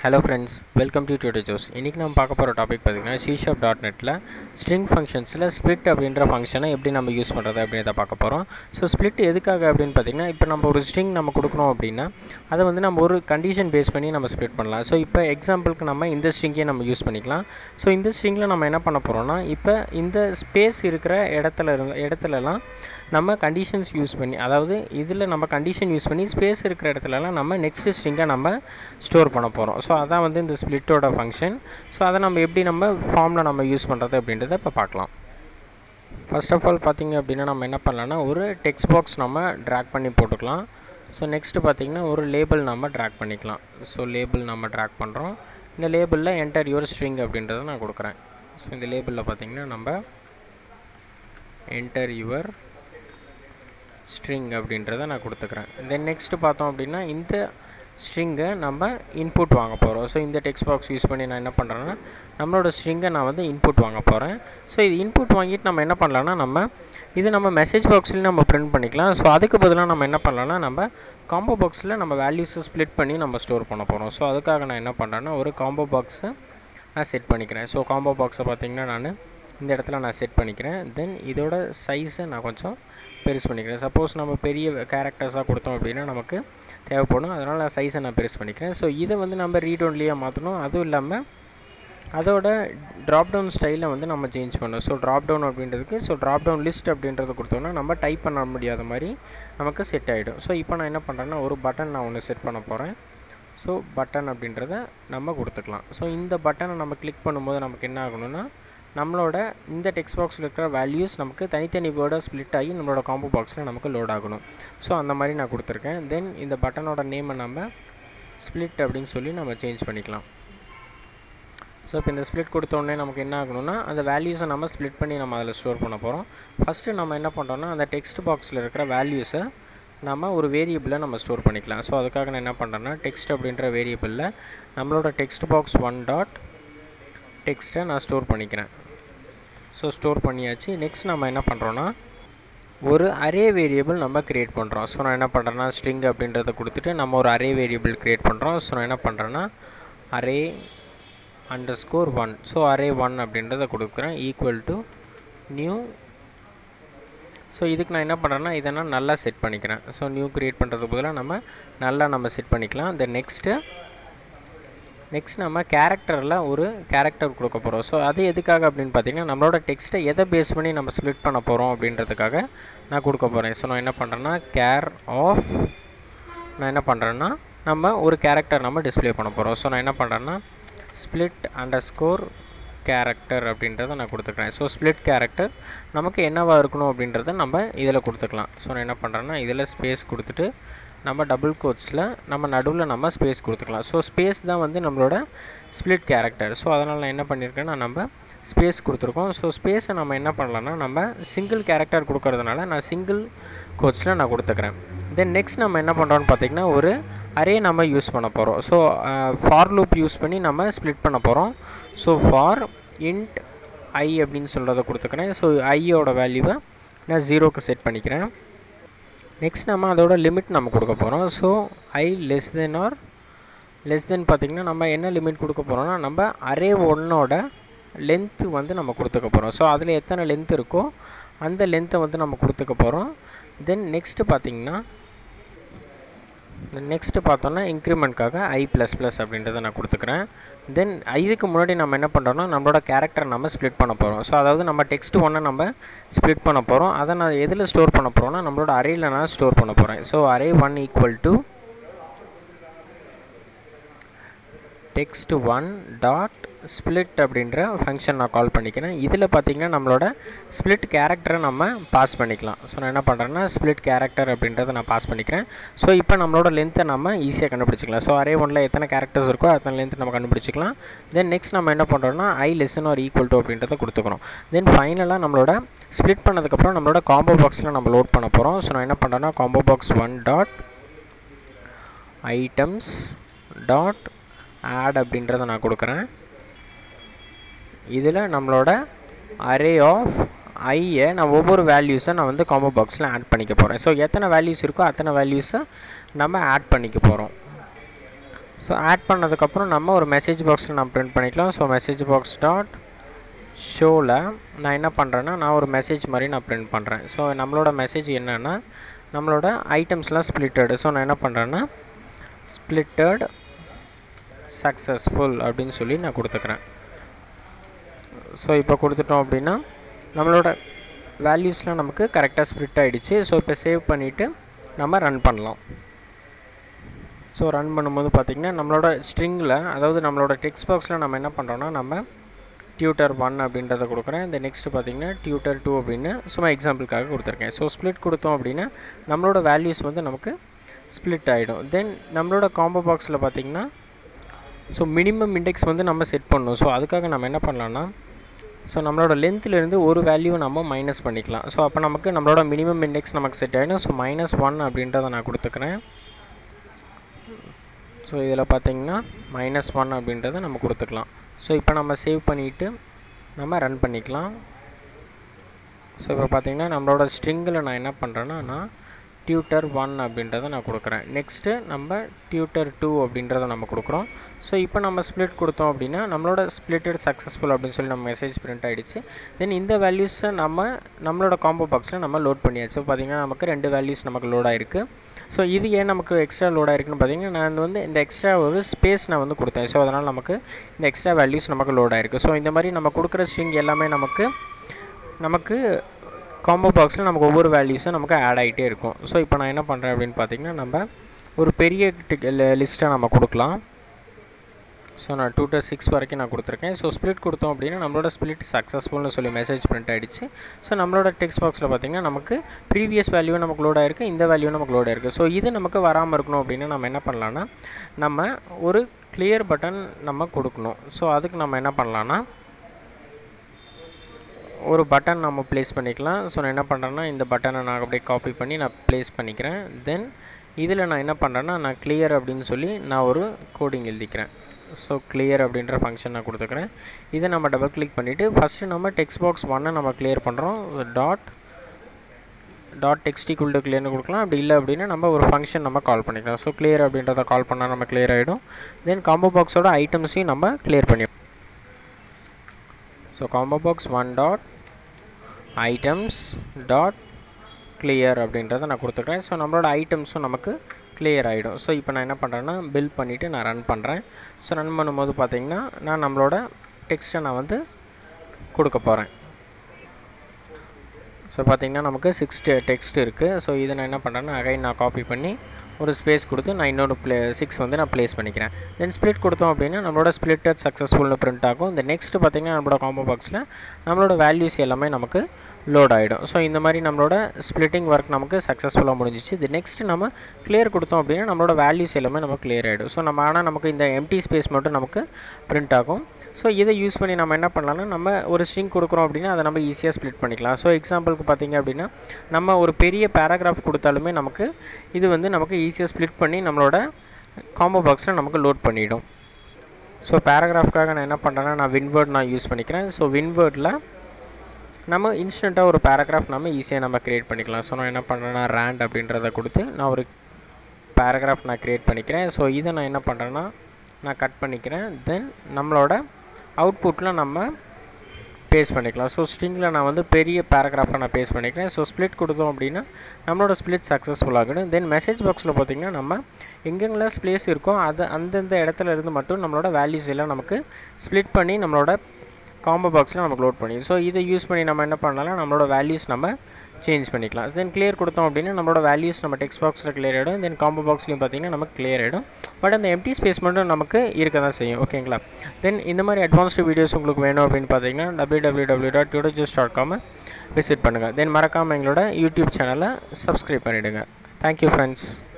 hello friends welcome to tutor Joe's இன்றைக்கி நம்ம பார்க்க போகிற டாபிக் பார்த்திங்கன்னா ஷீஷாப் டாட் நெட்டில் ஸ்ட்ரிங் ஃபங்க்ஷன்ஸில் ஸ்ப்ளிட் அப்படின்ற ஃபங்க்ஷனை எப்படி நம்ம யூஸ் பண்ணுறது அப்படின்றத பார்க்க போகிறோம் ஸோ ஸ்ப்ளிட் எதுக்காக அப்படின்னு பார்த்திங்கன்னா இப்போ நம்ம ஒரு ஸ்ட்ரிங் நம்ம கொடுக்குறோம் அப்படின்னா அதை வந்து நம்ம ஒரு கண்டிஷன் பேஸ் பண்ணி நம்ம ஸ்ப்ளிட் பண்ணலாம் ஸோ இப்போ எக்ஸாம்பிளுக்கு நம்ம இந்த ஸ்ட்ரிங்கே நம்ம யூஸ் பண்ணிக்கலாம் ஸோ இந்த ஸ்ட்ரிங்கில் நம்ம என்ன பண்ண போகிறோம்னா இப்போ இந்த ஸ்பேஸ் இருக்கிற இடத்துல இருந்த இடத்துலலாம் நம்ம கண்டிஷன்ஸ் யூஸ் பண்ணி அதாவது இதில் நம்ம கண்டிஷன் யூஸ் பண்ணி ஸ்பேஸ் இருக்கிற இடத்துலலாம் நம்ம நெக்ஸ்ட் ஸ்ட்ரிங்கை நம்ம ஸ்டோர் பண்ண போகிறோம் ஸோ அதான் வந்து இந்த ஸ்ப்ளிட்டோட ஃபங்க்ஷன் ஸோ அதை நம்ம எப்படி நம்ம ஃபார்மில் நம்ம யூஸ் பண்ணுறது அப்படின்றத இப்போ பார்க்கலாம் ஃபர்ஸ்ட் ஆஃப் ஆல் பார்த்திங்க அப்படின்னா நம்ம என்ன பண்ணலாம்னா ஒரு டெக்ஸ்ட் பாக்ஸ் நம்ம ட்ராக் பண்ணி போட்டுக்கலாம் ஸோ நெக்ஸ்ட்டு பார்த்திங்கன்னா ஒரு லேபிள் நம்ம ட்ராக் பண்ணிக்கலாம் ஸோ லேபிள் நம்ம ட்ராக் பண்ணுறோம் இந்த லேபிளில் என்டர் யுவர் ஸ்ட்ரிங் அப்படின்றத நான் கொடுக்குறேன் ஸோ இந்த லேபிளில் பார்த்திங்கன்னா நம்ம என்டர் யுவர் ஸ்ட்ரிங் அப்படின்றத நான் கொடுத்துக்கிறேன் தென் நெக்ஸ்ட்டு பார்த்தோம் அப்படின்னா இந்த ஸ்ட்ரிங்கை நம்ம இன்புட் வாங்க போகிறோம் ஸோ இந்த டெக்ஸ்ட் பாக்ஸ் யூஸ் பண்ணி நான் என்ன பண்ணுறேன்னா நம்மளோட ஸ்ட்ரிங்கை நான் வந்து இன்புட் வாங்க போகிறேன் ஸோ இது இன்புட் வாங்கிட்டு நம்ம என்ன பண்ணலான்னா நம்ம இது நம்ம மெசேஜ் பாக்ஸ்லேயும் நம்ம பிரிண்ட் பண்ணிக்கலாம் ஸோ அதுக்கு பதிலாக நம்ம என்ன பண்ணலாம்னா நம்ம காம்போ பாக்ஸில் நம்ம வேல்யூஸை ஸ்ப்ளிட் பண்ணி நம்ம ஸ்டோர் பண்ண போகிறோம் ஸோ அதுக்காக நான் என்ன பண்ணுறேன்னா ஒரு காம்போ பாக்ஸை நான் செட் பண்ணிக்கிறேன் ஸோ காம்போ பாக்ஸை பார்த்திங்கன்னா நான் இந்த இடத்துல நான் செட் பண்ணிக்கிறேன் தென் இதோட சைஸை நான் கொஞ்சம் பெருசு பண்ணிக்கிறேன் சப்போஸ் நம்ம பெரிய கேரக்டர்ஸாக கொடுத்தோம் அப்படின்னா நமக்கு தேவைப்படும் அதனால் சைஸை நான் பெருசு பண்ணிக்கிறேன் ஸோ இதை வந்து நம்ம ரீட் ஒன்லியாக மாற்றணும் அதுவும் இல்லாமல் அதோட ட்ராப் டவுன் ஸ்டைலை வந்து நம்ம சேஞ்ச் பண்ணோம் ஸோ ட்ராப் டவுன் அப்படின்றதுக்கு ஸோ ட்ராப் டவுன் லிஸ்ட் அப்படின்றத கொடுத்தோம்னா நம்ம டைப் பண்ண முடியாத மாதிரி நமக்கு செட் ஆகிடும் ஸோ இப்போ நான் என்ன பண்ணுறேன்னா ஒரு பட்டன் நான் ஒன்று செட் பண்ண போகிறேன் ஸோ பட்டன் அப்படின்றத நம்ம கொடுத்துக்கலாம் ஸோ இந்த பட்டனை நம்ம கிளிக் பண்ணும்போது நமக்கு என்ன ஆகணும்னா நம்மளோட இந்த டெக்ஸ்ட் பாக்ஸில் இருக்கிற வேல்யூஸ் நமக்கு தனித்தனி வேர்டாக ஸ்ப்ளிட் ஆகி நம்மளோட காம்போ பாக்ஸில் நமக்கு லோட் ஆகணும் ஸோ அந்த மாதிரி நான் கொடுத்துருக்கேன் தென் இந்த பட்டனோட நேமை நம்ம ஸ்ப்ளிட் அப்படின்னு சொல்லி நம்ம சேஞ்ச் பண்ணிக்கலாம் ஸோ இப்போ இந்த ஸ்ப்ளிட் கொடுத்தோடனே நமக்கு என்ன ஆகணும்னா அந்த வேல்யூஸை நம்ம ஸ்ப்ளிட் பண்ணி நம்ம அதில் ஸ்டோர் பண்ண போகிறோம் ஃபஸ்ட்டு நம்ம என்ன பண்ணுறோம்னா அந்த டெக்ஸ்ட் பாக்ஸில் இருக்கிற வேல்யூஸை நம்ம ஒரு வேரியபிளை நம்ம ஸ்டோர் பண்ணிக்கலாம் ஸோ அதுக்காக நான் என்ன பண்ணுறேன்னா டெக்ஸ்ட் அப்படின்ற வேரியபிளில் நம்மளோட டெக்ஸ்ட் பாக்ஸ் ஒன் டாட் டெக்ஸ்ட்டை நான் ஸ்டோர் பண்ணிக்கிறேன் ஸோ ஸ்டோர் பண்ணியாச்சு நெக்ஸ்ட் நம்ம என்ன பண்ணுறோன்னா ஒரு அரே வேரியபிள் நம்ம க்ரியேட் பண்ணுறோம் ஸோ நான் என்ன பண்ணுறேன்னா ஸ்ட்ரிங் அப்படின்றத கொடுத்துட்டு நம்ம ஒரு அரே வேரியபிள் க்ரியேட் பண்ணுறோம் ஸோ நான் என்ன பண்ணுறேன்னா அரே அண்டர் ஸ்கோர் ஒன் ஸோ அரே ஒன் அப்படின்றத கொடுக்குறேன் ஈக்குவல் டு நியூ ஸோ இதுக்கு நான் என்ன பண்ணுறேன்னா இதை நான் நல்லா செட் பண்ணிக்கிறேன் ஸோ நியூ க்ரியேட் பண்ணுறதுக்கு பதிலாக நம்ம நல்லா நம்ம செட் பண்ணிக்கலாம் தென் நெக்ஸ்ட்டு நெக்ஸ்ட் நம்ம கேரக்டரில் ஒரு கேரக்டர் கொடுக்க போகிறோம் ஸோ அது எதுக்காக அப்படின்னு பார்த்தீங்கன்னா நம்மளோட டெக்ஸ்ட்டை எதை பேஸ் பண்ணி நம்ம ஸ்ப்ளிட் பண்ண போகிறோம் அப்படின்றதுக்காக நான் கொடுக்க போகிறேன் ஸோ நான் என்ன பண்ணுறேன்னா கேர் ஆஃப் நான் என்ன பண்ணுறேன்னா நம்ம ஒரு கேரக்டர் நம்ம டிஸ்பிளே பண்ண போகிறோம் ஸோ நான் என்ன பண்ணுறேன்னா ஸ்ப்ளிட் அண்டர் ஸ்கோர் கேரக்டர் அப்படின்றத நான் கொடுத்துக்கிறேன் ஸோ ஸ்ப்ளிட் கேரக்டர் நமக்கு என்னவாக இருக்கணும் அப்படின்றத நம்ம இதில் கொடுத்துக்கலாம் ஸோ நான் என்ன பண்ணுறேன்னா இதில் ஸ்பேஸ் கொடுத்துட்டு நம்ம டபுள் கோட்ஸில் நம்ம நடுவில் நம்ம ஸ்பேஸ் கொடுத்துக்கலாம் ஸோ ஸ்பேஸ் தான் வந்து நம்மளோட ஸ்ப்ளிட் கேரக்டர் ஸோ அதனால் நான் என்ன பண்ணியிருக்கேன்னா நம்ம ஸ்பேஸ் கொடுத்துருக்கோம் ஸோ ஸ்பேஸை நம்ம என்ன பண்ணலான்னா நம்ம சிங்கிள் கேரக்டர் கொடுக்கறதுனால நான் சிங்கிள் கோட்ஸில் நான் கொடுத்துக்கிறேன் தென் நெக்ஸ்ட் நம்ம என்ன பண்ணுறோன்னு பார்த்திங்கன்னா ஒரு அரே நம்ம யூஸ் பண்ண போகிறோம் ஸோ ஃபார் லூப் யூஸ் பண்ணி நம்ம ஸ்ப்ளிட் பண்ண போகிறோம் ஸோ ஃபார் இன்ட் ஐ அப்படின்னு சொல்கிறத கொடுத்துக்கிறேன் ஸோ ஐயோட வேல்யூவை நான் ஜீரோக்கு செட் பண்ணிக்கிறேன் நெக்ஸ்ட் நம்ம அதோட லிமிட் நம்ம கொடுக்க போகிறோம் so I less than or less than பார்த்திங்கன்னா நம்ம என்ன லிமிட் கொடுக்க போகிறோம்னா நம்ம அரே ஒன்னோட லென்த்து வந்து நம்ம கொடுத்துக்க போகிறோம் ஸோ அதில் எத்தனை லென்த் இருக்கோ அந்த லென்த்தை வந்து நம்ம கொடுத்துக்க போகிறோம் தென் நெக்ஸ்ட்டு பார்த்திங்கன்னா நெக்ஸ்ட்டு பார்த்தோன்னா இன்க்ரிமெண்ட்காக ஐ ப்ளஸ் ப்ளஸ் அப்படின்றத நான் கொடுத்துக்கிறேன் தென் இதுக்கு முன்னாடி நம்ம என்ன பண்ணுறோன்னா நம்மளோட கேரக்டர் நம்ம ஸ்ப்ளிட் பண்ண போகிறோம் ஸோ அதாவது நம்ம டெக்ஸ்ட் ஒன்றை நம்ம ஸ்ப்ளிட் பண்ண போகிறோம் அதை நான் எதில் ஸ்டோர் பண்ண போகிறோன்னா நம்மளோட அரேயில் நான் ஸ்டோர் பண்ண போகிறேன் so array one equal to text one dot split அப்படின்ற ஃபங்க்ஷன் நான் கால் பண்ணிக்கிறேன் இதில் பார்த்திங்கன்னா நம்மளோட ஸ்ப்ளிட் கேரக்டரை நம்ம பாஸ் பண்ணிக்கலாம் ஸோ நான் என்ன பண்ணுறேன்னா ஸ்ப்ளிட் கேரக்டர் அப்படின்றத நான் பாஸ் பண்ணிக்கிறேன் ஸோ இப்போ நம்மளோட லென்த்தை நம்ம ஈஸியாக கண்டுபிடிச்சிக்கலாம் ஸோ அரே ஒனில் எத்தனை கேரக்டர்ஸ் இருக்கோ அத்தனை லென்த் நம்ம கண்டுபிடிச்சிக்கலாம் தென் நெக்ஸ்ட் நம்ம என்ன பண்ணுறோம்னா I less than or equal to அப்படின்றத கொடுத்துக்கிறோம் தென் ஃபைனலாக நம்மளோட ஸ்ப்ளிட் பண்ணதுக்கப்புறம் நம்மளோட காம்போ பாக்ஸில் நம்ம லோட் பண்ண போகிறோம் ஸோ நான் என்ன பண்ணுறேன்னா combo box one dot items dot add அப்படின்றத நான் கொடுக்குறேன் இதில் நம்மளோட அரே ஆஃப் ஐயை நான் ஒவ்வொரு வேல்யூஸை நான் வந்து காம்போ பாக்ஸில் ஆட் பண்ணிக்க போகிறேன் ஸோ எத்தனை வேல்யூஸ் இருக்கோ அத்தனை வேல்யூஸை நம்ம ஆட் பண்ணிக்க போகிறோம் ஸோ ஆட் பண்ணதுக்கப்புறம் நம்ம ஒரு மெசேஜ் பாக்ஸில் நம்ம பிரிண்ட் பண்ணிக்கலாம் ஸோ மெசேஜ் பாக்ஸ் டாட் ஷோவில் நான் என்ன பண்ணுறேன்னா நான் ஒரு மெசேஜ் மாதிரி நான் பிரிண்ட் பண்ணுறேன் ஸோ நம்மளோட மெசேஜ் என்னென்னா நம்மளோட ஐட்டம்ஸ்லாம் ஸ்ப்ளிட்டடு ஸோ நான் என்ன பண்ணுறேன்னா ஸ்ப்ளிட்டட் சக்ஸஸ்ஃபுல் அப்படின்னு சொல்லி நான் கொடுத்துக்கிறேன் ஸோ இப்போ கொடுத்துட்டோம் அப்படின்னா நம்மளோட வேல்யூஸ்லாம் நமக்கு கரெக்டாக ஸ்ப்ளிட் ஆகிடுச்சு ஸோ இப்போ சேவ் பண்ணிவிட்டு நம்ம ரன் பண்ணலாம் ஸோ ரன் பண்ணும்போது பார்த்திங்கன்னா நம்மளோட ஸ்ட்ரிங்கில் அதாவது நம்மளோட டெக்ஸ்ட் பாக்ஸில் நம்ம என்ன பண்ணுறோன்னா நம்ம டியூட்டர் ஒன் அப்படின்றத கொடுக்குறேன் இந்த நெக்ஸ்ட் பார்த்திங்கன்னா டியூட்டர் டூ அப்படின்னு சும்மா எக்ஸாம்பிளுக்காக கொடுத்துருக்கேன் ஸோ ஸ்ப்ளிட் கொடுத்தோம் அப்படின்னா நம்மளோட வேல்யூஸ் வந்து நமக்கு ஸ்ப்ளிட் ஆகிடும் தென் நம்மளோட காம்போ பாக்ஸில் பார்த்திங்கன்னா ஸோ மினிமம் இண்டெக்ஸ் வந்து நம்ம செட் பண்ணணும் ஸோ அதுக்காக நம்ம என்ன பண்ணலான்னா ஸோ நம்மளோட லென்த்துலேருந்து ஒரு வேல்யூ நம்ம மைனஸ் பண்ணிக்கலாம் ஸோ அப்போ நமக்கு நம்மளோட மினிமம் இண்டெக்ஸ் நமக்கு செட் ஆகிடும் ஸோ மைனஸ் ஒன் அப்படின்றத நான் கொடுத்துக்கிறேன் ஸோ இதில் பார்த்தீங்கன்னா மைனஸ் ஒன் அப்படின்றத நம்ம கொடுத்துக்கலாம் ஸோ இப்போ நம்ம சேவ் பண்ணிவிட்டு நம்ம ரன் பண்ணிக்கலாம் ஸோ இப்போ பார்த்தீங்கன்னா நம்மளோட ஸ்ட்ரிங்கில் நான் என்ன பண்ணுறேன்னா நான் டியூட்டர் ஒன் அப்படின்றத நான் கொடுக்குறேன் நெக்ஸ்ட்டு நம்ம டியூட்டர் டூ அப்படின்றத நம்ம கொடுக்குறோம் ஸோ இப்போ நம்ம ஸ்ப்ளிட் கொடுத்தோம் அப்படின்னா நம்மளோட ஸ்ப்ளிட்டட் சக்ஸஸ்ஃபுல் அப்படின்னு சொல்லி நம்ம மெசேஜ் பிரிண்ட் ஆகிடுச்சு தென் இந்த வேல்யூஸை நம்ம நம்மளோட காம்போ பாக்ஸில் நம்ம லோட் பண்ணியாச்சு பார்த்திங்கன்னா நமக்கு ரெண்டு வேல்யூஸ் நமக்கு லோட் ஆகிருக்கு ஸோ இது ஏன் நமக்கு எக்ஸ்ட்ரா லோட் ஆயிருக்குன்னு பார்த்தீங்கன்னா நான் வந்து இந்த எக்ஸ்ட்ரா ஒரு ஸ்பேஸ் நான் வந்து கொடுத்தேன் ஸோ அதனால் நமக்கு இந்த எக்ஸ்ட்ரா வேல்யூஸ் நமக்கு லோட் ஆயிருக்கு ஸோ இந்த மாதிரி நம்ம கொடுக்குற ஸ்ட்ரிங் எல்லாமே நமக்கு நமக்கு காம்போ பாக்ஸில் நமக்கு ஒவ்வொரு வேல்யூஸும் நமக்கு ஆட் ஆகிட்டே இருக்கும் ஸோ இப்போ நான் என்ன பண்ணுறேன் அப்படின்னு பார்த்தீங்கன்னா நம்ம ஒரு பெரிய லிஸ்ட்டை நம்ம கொடுக்கலாம் ஸோ நான் டூ டு சிக்ஸ் வரைக்கும் நான் கொடுத்துருக்கேன் ஸோ ஸ்ப்ளிட் கொடுத்தோம் அப்படின்னா நம்மளோட ஸ்ப்ளிட் சக்ஸஸ்ஃபுல்னு சொல்லி மெசேஜ் பிரிண்ட் ஆகிடுச்சு ஸோ நம்மளோட டெக்ஸ்ட் பாக்ஸில் பார்த்திங்கன்னா நமக்கு ப்ரீவியஸ் வேல்யூ நமக்கு லோட் ஆயிருக்கு இந்த வேல்யூ நமக்கு லோட் ஆயிருக்கு ஸோ இது நமக்கு வராமல் இருக்கணும் அப்படின்னா நம்ம என்ன பண்ணலான்னா நம்ம ஒரு கிளியர் பட்டன் நம்ம கொடுக்கணும் ஸோ அதுக்கு நம்ம என்ன பண்ணலான்னா ஒரு பட்டன் நம்ம ப்ளேஸ் பண்ணிக்கலாம் ஸோ நான் என்ன பண்ணுறேன்னா இந்த பட்டனை நான் அப்படியே காப்பி பண்ணி நான் ப்ளேஸ் பண்ணிக்கிறேன் தென் இதில் நான் என்ன பண்ணுறேன்னா நான் கிளியர் அப்படின்னு சொல்லி நான் ஒரு கோடிங் எழுதிக்கிறேன் ஸோ கிளியர் அப்படின்ற ஃபங்க்ஷன் நான் கொடுத்துக்கிறேன் இதை நம்ம டபுள் கிளிக் பண்ணிவிட்டு ஃபஸ்ட்டு நம்ம டெக்ஸ்ட் பாக்ஸ் ஒன்னை நம்ம கிளியர் பண்ணுறோம் டாட் டாட் டெக்ஸ்டி குல்டு கிளியர்னு கொடுக்கலாம் அப்படி இல்லை அப்படின்னா நம்ம ஒரு ஃபங்க்ஷன் நம்ம கால் பண்ணிக்கலாம் ஸோ கிளியர் அப்படின்றத கால் பண்ணால் நம்ம கிளியர் ஆகிடும் தென் காம்போ பாக்ஸோட ஐட்டம்ஸையும் நம்ம கிளியர் பண்ணி so combo box one dot items dot clear அப்படின்றத நான் கொடுத்துக்கிறேன் ஸோ நம்மளோட ஐட்டம்ஸும் நமக்கு கிளியர் ஆகிடும் ஸோ இப்போ நான் என்ன பண்ணுறேன்னா பில் பண்ணிவிட்டு நான் ரன் பண்ணுறேன் ஸோ ரன் பண்ணும்போது பார்த்தீங்கன்னா நான் நம்மளோட டெக்ஸ்ட்டை நான் வந்து கொடுக்க போகிறேன் ஸோ பார்த்திங்கன்னா நமக்கு சிக்ஸ் டெக்ஸ்ட் இருக்குது ஸோ இதை நான் என்ன பண்ணுறேன்னா அகைன் நான் காப்பி பண்ணி ஒரு ஸ்பேஸ் கொடுத்து நான் இன்னொரு ப்ளே சிக்ஸ் வந்து நான் ப்ளேஸ் பண்ணிக்கிறேன் தென் ஸ்ப்ளிட் கொடுத்தோம் அப்படின்னா நம்மளோட ஸ்ப்ளிட்டட் சக்ஸஸ்ஃபுல்னு பிரிண்ட் ஆகும் இந்த நெக்ஸ்ட் பார்த்திங்கன்னா நம்மளோட காம்போ பாக்ஸில் நம்மளோட வேல்யூஸ் எல்லாமே நமக்கு லோட் ஆகிடும் ஸோ இந்த மாதிரி நம்மளோட ஸ்ப்ளிட்டிங் ஒர்க் நமக்கு சக்ஸஸ்ஃபுல்லாக முடிஞ்சிச்சு இது நெக்ஸ்ட் நம்ம கிளியர் கொடுத்தோம் அப்படின்னா நம்மளோட வேல்யூஸ் எல்லாமே நமக்கு கிளியர் ஆகிடும் ஸோ நம்ம ஆனால் நமக்கு இந்த எம்டி ஸ்பேஸ் மட்டும் நமக்கு பிரிண்ட் ஆகும் ஸோ இதை யூஸ் பண்ணி நம்ம என்ன பண்ணலாம்னா நம்ம ஒரு ஸ்ட்ரிங் கொடுக்குறோம் அப்படின்னா அதை நம்ம ஈஸியாக ஸ்ப்ளிட் பண்ணிக்கலாம் ஸோ எக்ஸாம்பிளுக்கு பார்த்திங்க அப்படின்னா நம்ம ஒரு பெரிய பேராகிராஃப் கொடுத்தாலுமே நமக்கு இது வந்து நமக்கு ஈஸியாக ஸ்ப்ளிட் பண்ணி நம்மளோட காம்போ பாக்ஸில் நமக்கு லோட் பண்ணிவிடும் ஸோ பேராகிராஃப்காக நான் என்ன பண்ணுறேன்னா நான் வின்வேர்ட் நான் யூஸ் பண்ணிக்கிறேன் ஸோ வின்வேர்டில் நம்ம இன்ஸ்டண்ட்டாக ஒரு பேராகிராஃப் நம்ம ஈஸியாக நம்ம க்ரியேட் பண்ணிக்கலாம் ஸோ நான் என்ன பண்ணுறேன்னா ரேண்ட் அப்படின்றத கொடுத்து நான் ஒரு பேராகிராஃப் நான் க்ரியேட் பண்ணிக்கிறேன் ஸோ இதை நான் என்ன பண்ணுறேன்னா நான் கட் பண்ணிக்கிறேன் தென் நம்மளோட அவுட்புட்டில் நம்ம பேஸ் பண்ணிக்கலாம் ஸோ ஸ்ட்ரிங்கில் நான் வந்து பெரிய பேராகிராஃபை நான் பேஸ் பண்ணிக்கிறேன் ஸோ ஸ்ப்ளிட் கொடுத்தோம் அப்படின்னா நம்மளோட ஸ்ப்ளிட் சக்ஸஸ்ஃபுல் ஆகிடும் தென் மெசேஜ் பாக்ஸில் பார்த்திங்கன்னா நம்ம எங்கெங்கெல்லாம் ஸ்பேஸ் இருக்கோ அது அந்தந்த இடத்துல இருந்து மட்டும் நம்மளோட வேல்யூஸ் எல்லாம் நமக்கு ஸ்ப்ளிட் பண்ணி நம்மளோட காம்போ பாக்ஸில் நமக்கு லோட் பண்ணி ஸோ இதை யூஸ் பண்ணி நம்ம என்ன பண்ணலாம் நம்மளோட வேல்யூஸ் நம்ம சேஞ்ச் பண்ணிக்கலாம் தென் கிளியர் கொடுத்தோம் அப்படின்னா நம்மளோட வேல்யூஸ் நம்ம டெக்ஸ்ட் பாக்ஸில் கிளியர் ஆகிடும் தென் காம்போ பாக்ஸ்லையும் பார்த்திங்கன்னா நமக்கு கிளியர் ஆகிடும் பட் அந்த எம்டி ஸ்பேஸ் மட்டும் நமக்கு இருக்க தான் செய்யும் ஓகேங்களா தென் இந்த மாதிரி அட்வான்ஸ்டு வீடியோஸ் உங்களுக்கு வேணும் அப்படின்னு பார்த்தீங்கன்னா W W W dot tutorjoes dot காமை விசிட் பண்ணுங்கள் தென் மறக்காமல் எங்களோட யூடியூப் சேனலை சப்ஸ்கிரைப் பண்ணிவிடுங்க தேங்க்யூ ஃப்ரெண்ட்ஸ்